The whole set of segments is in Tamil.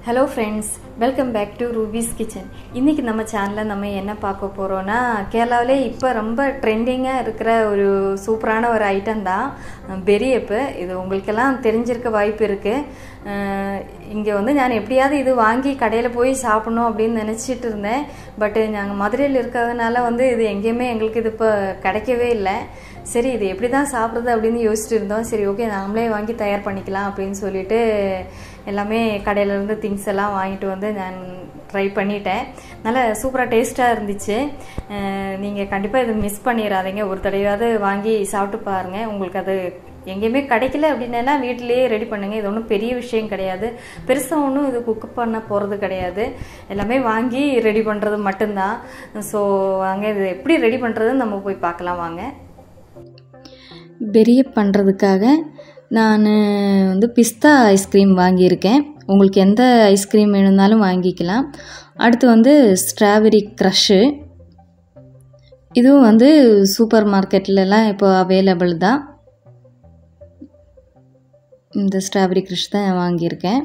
Hello friends welcome back to Ruby's kitchen இன்றைக்கி நம்ம சேனலில் நம்ம என்ன பார்க்க போகிறோன்னா கேரளாவிலே இப்போ ரொம்ப ட்ரெண்டிங்காக இருக்கிற ஒரு சூப்பரான ஒரு ஐட்டம் தான் பெரியப்பு இது உங்களுக்கெல்லாம் தெரிஞ்சிருக்க வாய்ப்பு இருக்குது இங்கே வந்து நான் எப்படியாவது இது வாங்கி கடையில் போய் சாப்பிடணும் அப்படின்னு நினச்சிட்டு இருந்தேன் பட்டு நாங்கள் மதுரையில் இருக்கிறதுனால வந்து இது எங்கேயுமே எங்களுக்கு இது இப்போ கிடைக்கவே இல்லை சரி இது எப்படி தான் சாப்பிட்றது அப்படின்னு யோசிச்சுட்டு இருந்தோம் சரி ஓகே நாமளே வாங்கி தயார் பண்ணிக்கலாம் அப்படின்னு சொல்லிட்டு எல்லாமே கடையிலேருந்து திங்ஸ் எல்லாம் வாங்கிட்டு வந்து நான் ட்ரை பண்ணிட்டேன் நல்லா சூப்பராக டேஸ்ட்டாக இருந்துச்சு நீங்கள் கண்டிப்பாக இது மிஸ் பண்ணிடாதீங்க ஒரு தடவையாவது வாங்கி சாப்பிட்டு பாருங்கள் உங்களுக்கு அது எங்கேயுமே கிடைக்கல அப்படின்னா வீட்டிலேயே ரெடி பண்ணுங்கள் இது ஒன்றும் பெரிய விஷயம் கிடையாது பெருசாக ஒன்றும் இது குக் பண்ண போகிறது கிடையாது எல்லாமே வாங்கி ரெடி பண்ணுறது மட்டும்தான் ஸோ அங்கே இது எப்படி ரெடி பண்ணுறதுன்னு நம்ம போய் பார்க்கலாம் வாங்க பெரிய பண்ணுறதுக்காக நான் வந்து பிஸ்தா ஐஸ்கிரீம் வாங்கியிருக்கேன் உங்களுக்கு எந்த ஐஸ்கிரீம் வேணும்னாலும் வாங்கிக்கலாம் அடுத்து வந்து ஸ்ட்ராபெரி க்ரஷ்ஷு இதுவும் வந்து சூப்பர் மார்க்கெட்லலாம் இப்போ அவைலபிள் தான் இந்த ஸ்ட்ராபெரி க்ரஷ் தான் வாங்கியிருக்கேன்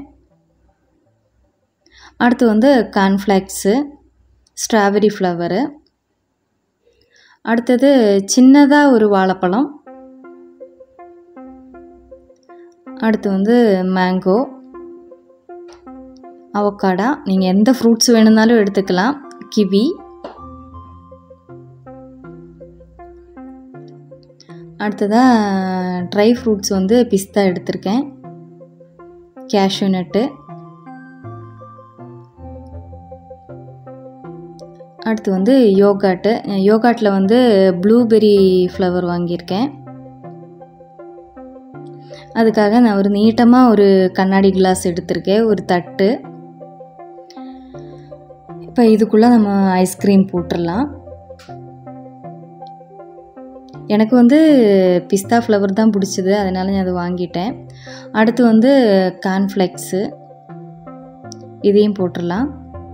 அடுத்து வந்து கார்ன்ஃப்ளாக்ஸு ஸ்ட்ராபெரி ஃப்ளவரு அடுத்தது சின்னதாக ஒரு வாழைப்பழம் அடுத்து வந்து மேங்கோ அவக்காடா நீங்கள் எந்த ஃப்ரூட்ஸ் வேணும்னாலும் எடுத்துக்கலாம் கிவி அடுத்ததாக ட்ரை ஃப்ரூட்ஸ் வந்து பிஸ்தா எடுத்திருக்கேன் கேஷ்யூ நட்டு அடுத்து வந்து யோகாட்டு யோகாட்டில் வந்து ப்ளூபெரி ஃப்ளவர் வாங்கியிருக்கேன் அதுக்காக நான் ஒரு நீட்டமாக ஒரு கண்ணாடி கிளாஸ் எடுத்திருக்கேன் ஒரு தட்டு இப்போ இதுக்குள்ளே நம்ம ஐஸ்கிரீம் போட்டுடலாம் எனக்கு வந்து பிஸ்தா ஃப்ளவர் தான் பிடிச்சது அதனால நான் அதை வாங்கிட்டேன் அடுத்து வந்து கார்ன்ஃப்ளெக்ஸு இதையும் போட்டுடலாம்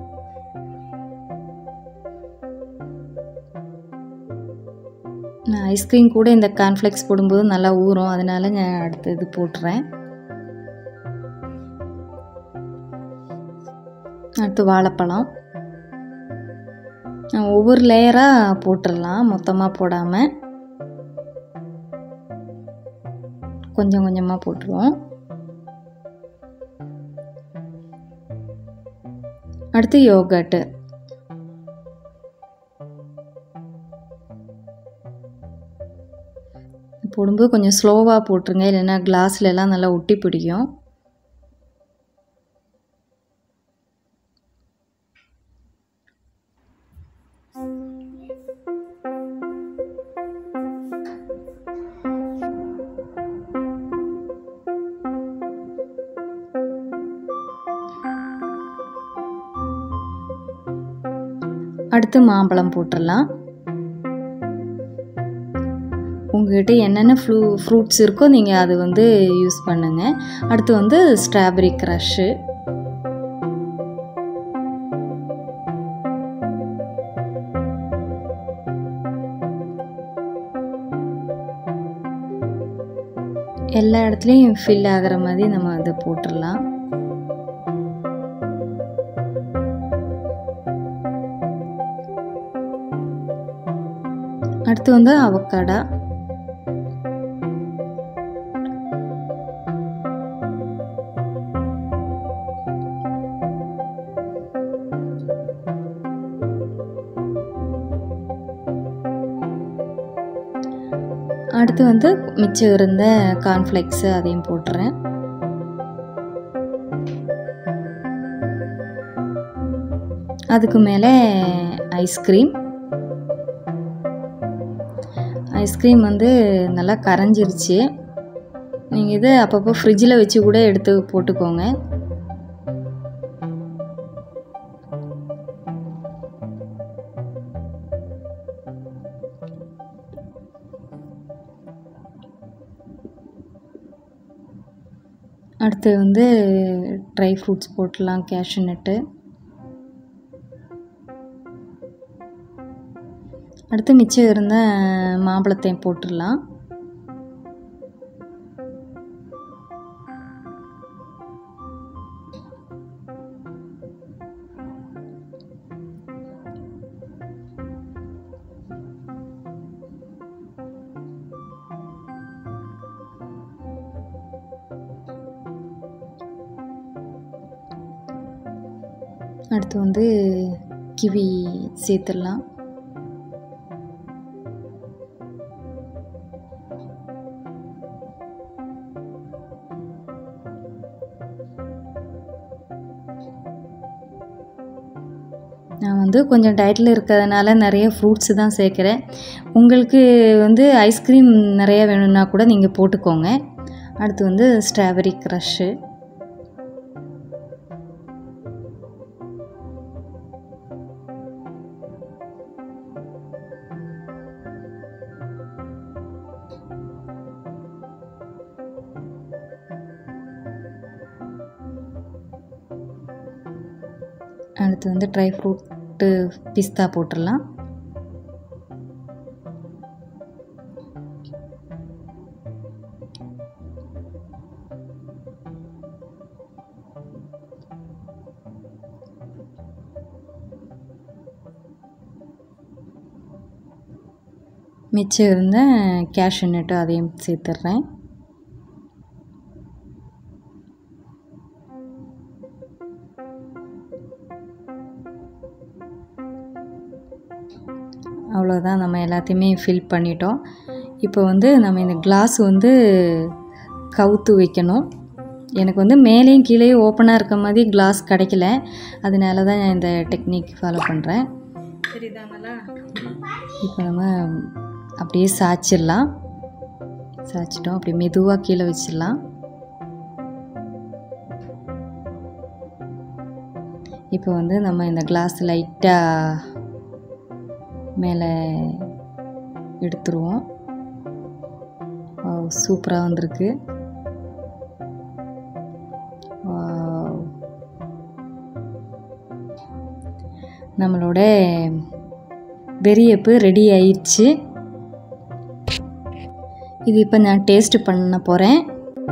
நான் ஐஸ்கிரீம் கூட இந்த கார்ன்ஃப்ளெக்ஸ் போடும்போது நல்லா ஊறும் அதனால நான் அடுத்து இது போட்டுறேன் அடுத்து வாழைப்பழம் ஒவ்வொரு லேயராக போட்டுடலாம் மொத்தமாக போடாமல் கொஞ்சம் கொஞ்சமாக போட்டுருவோம் அடுத்து யோகட்டு போடும்போது கொஞ்சம் ஸ்லோவாக போட்டுருங்க இல்லைன்னா கிளாஸ்லலாம் நல்லா ஒட்டி பிடிக்கும் அடுத்து மாம்பழம் போட்டுடலாம் உங்கள்கிட்ட என்னென்ன ஃப்ளூ ஃப்ரூட்ஸ் இருக்கோ நீங்கள் அது வந்து யூஸ் பண்ணுங்கள் அடுத்து வந்து ஸ்ட்ராபெரி க்ரஷ்ஷு எல்லா இடத்துலையும் ஃபில் ஆகிற மாதிரி நம்ம அதை போட்டுடலாம் அடுத்து வந்து அவக்காடா அடுத்து வந்து மிச்சம் இருந்த கார்ன்ஃப்ளெக்ஸு அதையும் போட்டுறேன் அதுக்கு மேலே ஐஸ்கிரீம் ஐஸ்கிரீம் வந்து நல்லா கரைஞ்சிருச்சு நீங்கள் இது அப்பப்போ ஃப்ரிட்ஜில் வச்சு கூட எடுத்து போட்டுக்கோங்க அடுத்து வந்து ட்ரை ஃப்ரூட்ஸ் போட்டுடலாம் கேஷ்யூ நட்டு அடுத்து மிச்சம் இருந்த மாம்பழத்தையும் போட்டுடலாம் அடுத்து வந்து கிவி சேர்த்துடலாம் நான் வந்து கொஞ்சம் டயட்டில் இருக்கிறதுனால நிறைய ஃப்ரூட்ஸு தான் சேர்க்குறேன் உங்களுக்கு வந்து ஐஸ்கிரீம் நிறையா வேணும்னா கூட நீங்கள் போட்டுக்கோங்க அடுத்து வந்து ஸ்ட்ராபெரி க்ரஷ்ஷு அடுத்து வந்து ட்ரை ஃப்ரூட்டு பிஸ்தா போட்டுடலாம் மிச்சம் இருந்த கேஷ்யூ நட்டு அதையும் சேர்த்துட்றேன் அவ்வளோதான் நம்ம எல்லாத்தையுமே ஃபில் பண்ணிட்டோம் இப்போ வந்து நம்ம இந்த கிளாஸ் வந்து கவுத்து வைக்கணும் எனக்கு வந்து மேலேயும் கீழேயும் ஓப்பனாக இருக்க மாதிரி கிளாஸ் கிடைக்கல அதனால தான் நான் இந்த டெக்னிக் ஃபாலோ பண்ணுறேன் சரிதாங்களா இப்போ நம்ம அப்படியே சாய்ச்சிடலாம் சாய்ச்சிட்டோம் அப்படி மெதுவாக கீழே வச்சிடலாம் இப்போ வந்து நம்ம இந்த கிளாஸ் லைட்டாக மேலே எடுத்துருவோம் சூப்பராக வந்திருக்கு Wow. நம்மளோட வெறியப்பு ரெடி ஆயிடுச்சு இது இப்போ நான் டேஸ்ட் பண்ண போகிறேன்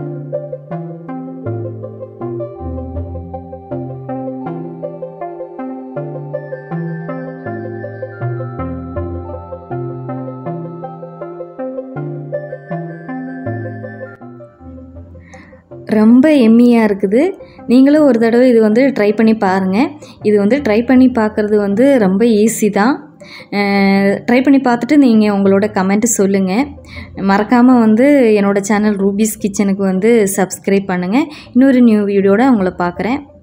ரொம்ப எம்மியாக இருக்குது நீங்களும் ஒரு தடவை இது வந்து ட்ரை பண்ணி பாருங்கள் இது வந்து ட்ரை பண்ணி பார்க்குறது வந்து ரொம்ப ஈஸி தான் ட்ரை பண்ணி பார்த்துட்டு நீங்கள் உங்களோட கமெண்ட்டு சொல்லுங்கள் மறக்காமல் வந்து என்னோடய சேனல் ரூபீஸ் கிச்சனுக்கு வந்து சப்ஸ்கிரைப் பண்ணுங்கள் இன்னொரு நியூ வீடியோட உங்களை பார்க்குறேன்